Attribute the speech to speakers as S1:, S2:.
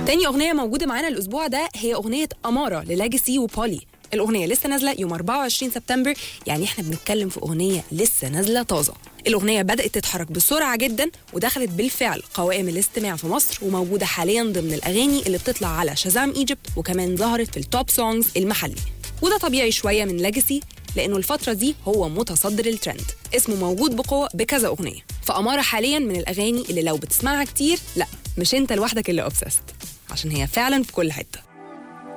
S1: تاني أغنية موجودة معانا الأسبوع ده هي أغنية أمارة للاجسي وبولي الأغنية لسه نازلة يوم 24 سبتمبر يعني احنا بنتكلم في أغنية لسه نازلة طازة الأغنية بدأت تتحرك بسرعة جدا ودخلت بالفعل قوائم الاستماع في مصر وموجودة حاليا ضمن الأغاني اللي بتطلع على شازام ايجيبت وكمان ظهرت في التوب سونجز المحلي وده طبيعي شوية من لاجسي لأنه الفترة دي هو متصدر الترند اسمه موجود بقوة بكذا أغنية فأمارة حاليا من الأغاني اللي لو بتسمعها كتير لا مش انت لوحدك اللي أوبسست عشان هي فعلا في كل حتة